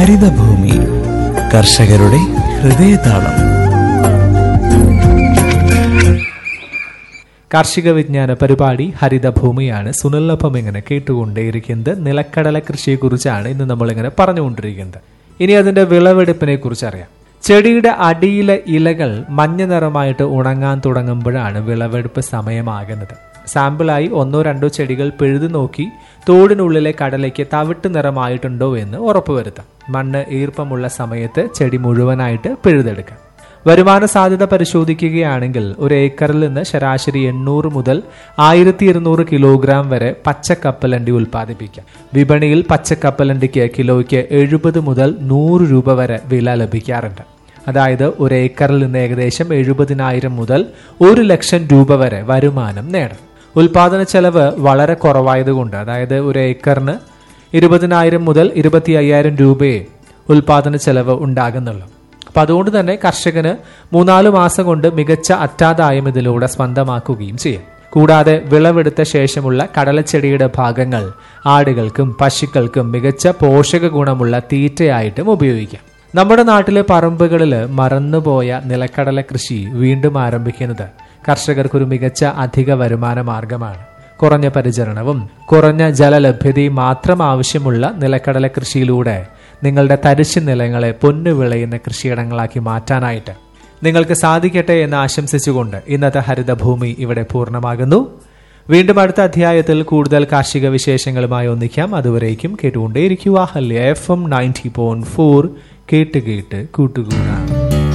ഹരിതഭൂമി കർഷകരുടെ ഹൃദയതാളം കാർഷിക വിജ്ഞാന പരിപാടി ഹരിതഭൂമിയാണ് സുനിലൊപ്പം ഇങ്ങനെ കേട്ടുകൊണ്ടേയിരിക്കുന്നത് നിലക്കടല കൃഷിയെക്കുറിച്ചാണ് ഇന്ന് നമ്മളിങ്ങനെ പറഞ്ഞുകൊണ്ടിരിക്കുന്നത് ഇനി അതിന്റെ വിളവെടുപ്പിനെ കുറിച്ച് അറിയാം ചെടിയുടെ അടിയിലെ ഇലകൾ മഞ്ഞ നിറമായിട്ട് ഉണങ്ങാൻ തുടങ്ങുമ്പോഴാണ് വിളവെടുപ്പ് സമയമാകുന്നത് സാമ്പിളായി ഒന്നോ രണ്ടോ ചെടികൾ പിഴുതു നോക്കി തോടിനുള്ളിലെ കടലയ്ക്ക് തവിട്ട് നിറമായിട്ടുണ്ടോ എന്ന് ഉറപ്പുവരുത്താം മണ്ണ് ഈർപ്പമുള്ള സമയത്ത് ചെടി മുഴുവനായിട്ട് പിഴുതെടുക്കാം വരുമാന സാധ്യത പരിശോധിക്കുകയാണെങ്കിൽ ഒരു ഏക്കറിൽ നിന്ന് ശരാശരി എണ്ണൂറ് മുതൽ ആയിരത്തി ഇരുന്നൂറ് കിലോഗ്രാം വരെ പച്ചക്കപ്പലണ്ടി ഉൽപ്പാദിപ്പിക്കാം വിപണിയിൽ പച്ചക്കപ്പലണ്ടിക്ക് കിലോയ്ക്ക് എഴുപത് മുതൽ നൂറ് രൂപ വരെ വില ലഭിക്കാറുണ്ട് അതായത് ഒരു ഏക്കറിൽ നിന്ന് ഏകദേശം എഴുപതിനായിരം മുതൽ ഒരു ലക്ഷം രൂപ വരെ വരുമാനം നേടാം ഉൽപാദന ചെലവ് വളരെ കുറവായതുകൊണ്ട് അതായത് ഒരു ഏക്കറിന് ഇരുപതിനായിരം മുതൽ ഇരുപത്തി അയ്യായിരം രൂപയെ ഉൽപാദന ചെലവ് ഉണ്ടാകുന്നുള്ളൂ അപ്പൊ അതുകൊണ്ട് തന്നെ കർഷകന് മൂന്നാല് മാസം കൊണ്ട് മികച്ച അറ്റാദായം ഇതിലൂടെ സ്വന്തമാക്കുകയും ചെയ്യും കൂടാതെ വിളവെടുത്ത ശേഷമുള്ള കടലച്ചെടിയുടെ ഭാഗങ്ങൾ ആടുകൾക്കും പശുക്കൾക്കും മികച്ച പോഷക ഗുണമുള്ള തീറ്റയായിട്ടും ഉപയോഗിക്കാം നമ്മുടെ നാട്ടിലെ പറമ്പുകളിൽ മറന്നുപോയ നിലക്കടല കൃഷി വീണ്ടും ആരംഭിക്കുന്നത് കർഷകർക്കൊരു മികച്ച അധിക വരുമാന മാർഗമാണ് കുറഞ്ഞ പരിചരണവും കുറഞ്ഞ ജലലഭ്യതയും മാത്രം ആവശ്യമുള്ള നിലക്കടല കൃഷിയിലൂടെ നിങ്ങളുടെ തരിശു നിലങ്ങളെ പൊന്നു വിളയുന്ന കൃഷിയിടങ്ങളാക്കി മാറ്റാനായിട്ട് നിങ്ങൾക്ക് സാധിക്കട്ടെ എന്ന് ആശംസിച്ചുകൊണ്ട് ഇന്നത്തെ ഹരിതഭൂമി ഇവിടെ പൂർണ്ണമാകുന്നു വീണ്ടും അടുത്ത അധ്യായത്തിൽ കൂടുതൽ കാർഷിക വിശേഷങ്ങളുമായി ഒന്നിക്കാം അതുവരേക്കും കേട്ടുകൊണ്ടേയിരിക്കുക ഹല്യ F M ninety point four കേട്ട് കേട്ട് കൂട്ടുകൂടാം